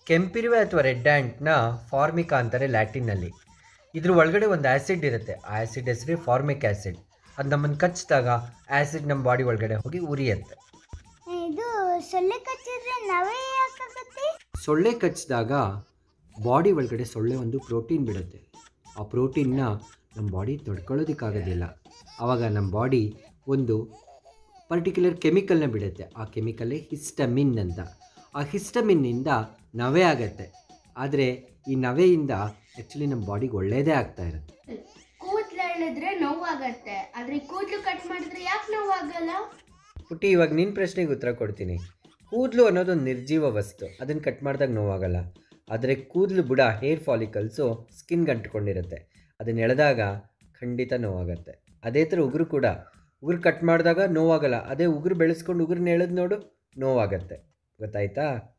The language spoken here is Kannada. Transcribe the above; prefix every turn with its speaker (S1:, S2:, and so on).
S1: ಕೆಂಪಿರುವೆ ಅಥವಾ ರೆಡ್ ಆ್ಯಂಟ್ನ ಫಾರ್ಮಿಕಾ ಅಂತಾರೆ ಲ್ಯಾಟಿನ್ನಲ್ಲಿ ಇದ್ರ ಒಳಗಡೆ ಒಂದು ಆ್ಯಸಿಡ್ ಇರುತ್ತೆ ಆ ಆ್ಯಸಿಡ್ ಹೆಸರು ಫಾರ್ಮಿಕ್ ಆ್ಯಸಿಡ್ ಅದು ನಮ್ಮನ್ನು ಕಚ್ಚಿದಾಗ ಆ್ಯಸಿಡ್ ನಮ್ಮ ಬಾಡಿ ಒಳಗಡೆ ಹೋಗಿ ಉರಿಯುತ್ತೆ
S2: ಇದು ಸೊಳ್ಳೆ ಕಚ್ಚಿದ್ರೆ ನವೆ ಯಾಕಾಗತ್ತೆ
S1: ಸೊಳ್ಳೆ ಕಚ್ಚಿದಾಗ ಬಾಡಿ ಒಳಗಡೆ ಸೊಳ್ಳೆ ಒಂದು ಪ್ರೋಟೀನ್ ಬಿಡುತ್ತೆ ಆ ಪ್ರೋಟೀನ್ನ ನಮ್ಮ ಬಾಡಿ ತಡ್ಕೊಳ್ಳೋದಕ್ಕಾಗೋದಿಲ್ಲ ಆವಾಗ ನಮ್ಮ ಬಾಡಿ ಒಂದು ಪರ್ಟಿಕ್ಯುಲರ್ ಕೆಮಿಕಲ್ನ ಬಿಡುತ್ತೆ ಆ ಕೆಮಿಕಲ್ಲೇ ಹಿಸ್ಟಮಿನ್ ಅಂತ ಆ ಹಿಸ್ಟಮಿನ್ನಿಂದ ನವೆ ಆಗತ್ತೆ ಆದರೆ ಈ ನವೆಯಿಂದ ಆ್ಯಕ್ಚುಲಿ ನಮ್ಮ ಬಾಡಿಗೆ ಒಳ್ಳೆಯದೇ ಆಗ್ತಾ ಇರುತ್ತೆ
S3: ಕೂದಲು ಎಳೆದ್ರೆ ನೋವಾಗತ್ತೆ ಆದ್ರೆ ಕೂದಲು ಕಟ್ ಮಾಡಿದ್ರೆ ಯಾಕೆ ನೋವಾಗಲ್ಲ
S1: ಪುಟ್ಟಿ ಇವಾಗ ನಿನ್ನ ಪ್ರಶ್ನೆಗೆ ಉತ್ತರ ಕೊಡ್ತೀನಿ ಕೂದಲು ಅನ್ನೋದೊಂದು ನಿರ್ಜೀವ ವಸ್ತು ಅದನ್ನು ಕಟ್ ಮಾಡಿದಾಗ ನೋವಾಗಲ್ಲ ಆದರೆ ಕೂದಲು ಬುಡ ಹೇರ್ ಫಾಲಿಕಲ್ಸು ಸ್ಕಿನ್ಗೆ ಅಂಟ್ಕೊಂಡಿರುತ್ತೆ ಅದನ್ನು ಎಳೆದಾಗ ಖಂಡಿತ ನೋವಾಗತ್ತೆ ಅದೇ ಥರ ಉಗುರು ಕೂಡ ಉಗುರು ಕಟ್ ಮಾಡಿದಾಗ ನೋವಾಗಲ್ಲ ಅದೇ ಉಗುರು ಬೆಳೆಸ್ಕೊಂಡು ಉಗುರನ್ನ ಎಳೆದು ನೋಡು ನೋವಾಗತ್ತೆ ಗೊತ್ತಾಯ್ತಾ